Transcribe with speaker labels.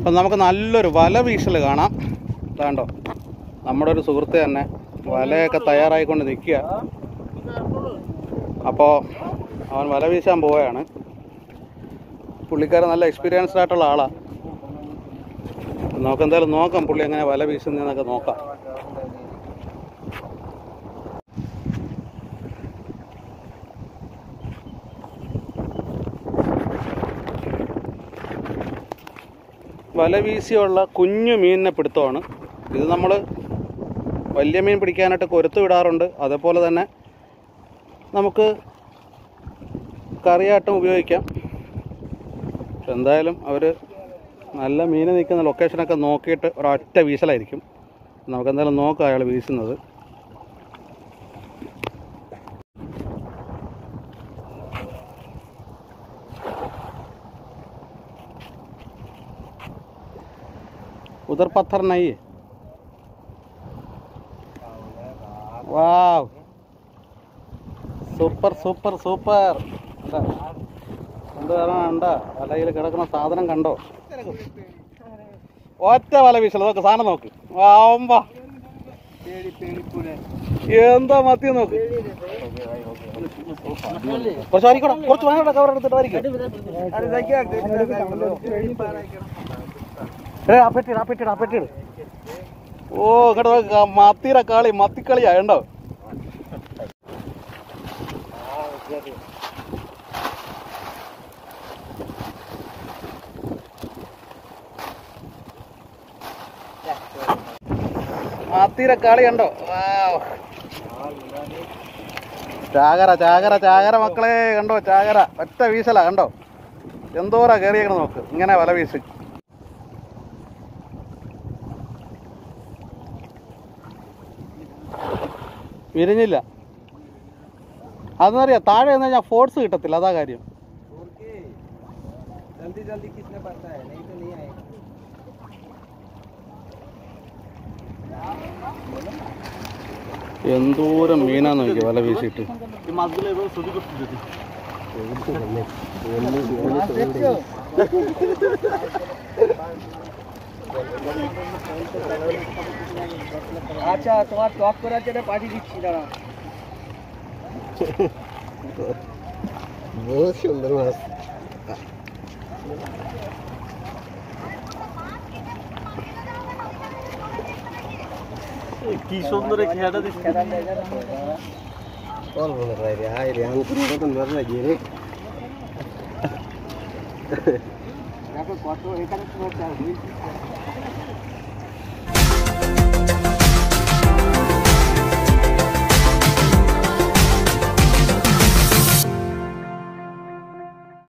Speaker 1: അപ്പം നമുക്ക് നല്ലൊരു വല വീശൽ കാണാം ഇതാണ്ടോ നമ്മുടെ ഒരു സുഹൃത്ത് തന്നെ വലയൊക്കെ തയ്യാറായിക്കൊണ്ട് നിൽക്കുക അപ്പോൾ അവൻ വല വീശാൻ പോവുകയാണ് പുള്ളിക്കാരൻ നല്ല എക്സ്പീരിയൻസ്ഡ് ആയിട്ടുള്ള ആളാണ് നമുക്ക് എന്തായാലും നോക്കാം പുള്ളി എങ്ങനെ വല വീശുന്നതെന്നൊക്കെ നോക്കാം വല വീശിയുള്ള കുഞ്ഞു മീനിനെ പിടുത്തമാണ് ഇത് നമ്മൾ വലിയ മീൻ പിടിക്കാനായിട്ട് കൊരുത്ത് വിടാറുണ്ട് അതേപോലെ തന്നെ നമുക്ക് കറിയായിട്ടും ഉപയോഗിക്കാം പക്ഷെ എന്തായാലും അവർ നല്ല മീൻ നിൽക്കുന്ന ലൊക്കേഷനൊക്കെ നോക്കിയിട്ട് ഒരൊറ്റ വീശലായിരിക്കും നമുക്ക് എന്തായാലും നോക്കാം അയാൾ വീശുന്നത് उधर पत्थर नहीं है वाव സൂപ്പർ സൂപ്പർ സൂപ്പർ എന്ത് കണ്ട വലയിൽ കിടക്കുന്ന സാധനം കണ്ടോ ഒറ്റ വല വീശല നോക്ക് സാധനം നോക്ക് വാമ്പ എന്താ മത്തി നോക്ക് കുറച്ച് വരിക്കടാ കുറച്ച് വേണ്ട കവർ എടുത്തിട്ട് വരിക്കും ഏ ആ പെട്ടിട് ആ പെട്ടിട് ആ പെട്ടിട് ഓ ഇങ്ങോട്ട് നോക്ക് ആ മത്തിയുടെ കളി മത്തിക്കളിയാ ഉണ്ടോ മത്തിയുടെ കളി ഉണ്ടോ വാവ്. ചാകര ചാകര ചാകര മക്കളെ കണ്ടോ ചാകര ഒറ്റ വീശല കണ്ടോ എന്തോരാ കയറിയേക്കണം നോക്ക് ഇങ്ങനെ വല വീശി വിരിഞ്ഞില്ല അതെന്നറിയാം താഴെ നിന്ന് കഴിഞ്ഞാൽ ഫോഴ്സ് കിട്ടത്തില്ല അതാ കാര്യം
Speaker 2: जल्दी जल्दी किसने पड़ता है नहीं तो नहीं आएगा
Speaker 1: എന്തോരം മീനാന്ന് നോക്കി വല വീശിയിട്ട്
Speaker 2: আচ্ছা তোমার টপ করার জন্য পাঠিয়ে দিচ্ছি দাঁড়া
Speaker 3: বহুত সুন্দর মাছ
Speaker 1: কি সুন্দর খেয়াটা দিচ্ছে
Speaker 2: খেলা লে যা
Speaker 3: অল্প না রে আয় রে আমি কোনো মতন ধরে লাগিয়ে রে
Speaker 2: দেখো কত এখানে তোমার চাল হয়েছে